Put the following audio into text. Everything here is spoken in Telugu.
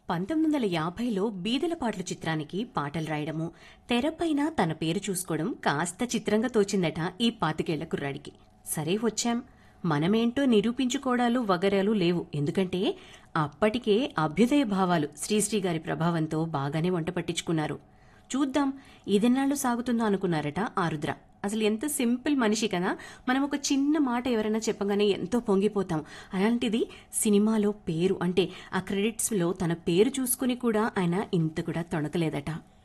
పంతొమ్మిది వందల యాభైలో బీదల పాటలు చిత్రానికి పాటలు రాయడము తెరపైన తన పేరు చూసుకోవడం కాస్త చిత్రంగా తోచిందట ఈ పాతికేళ్ల కుర్రాడికి సరే వచ్చాం మనమేంటో నిరూపించుకోవడాలు వగరాలు లేవు ఎందుకంటే అప్పటికే అభ్యుదయ భావాలు శ్రీశ్రీ గారి ప్రభావంతో బాగానే వంట పట్టించుకున్నారు చూద్దాం ఇదెన్నాళ్ళు సాగుతుందో అనుకున్నారట ఆరుద్ర అసలు ఎంత సింపుల్ మనిషి కదా మనం ఒక చిన్న మాట ఎవరైనా చెప్పగానే ఎంతో పొంగిపోతాం అలాంటిది సినిమాలో పేరు అంటే ఆ క్రెడిట్స్ లో తన పేరు చూసుకుని కూడా ఆయన ఇంత కూడా తొణకలేదట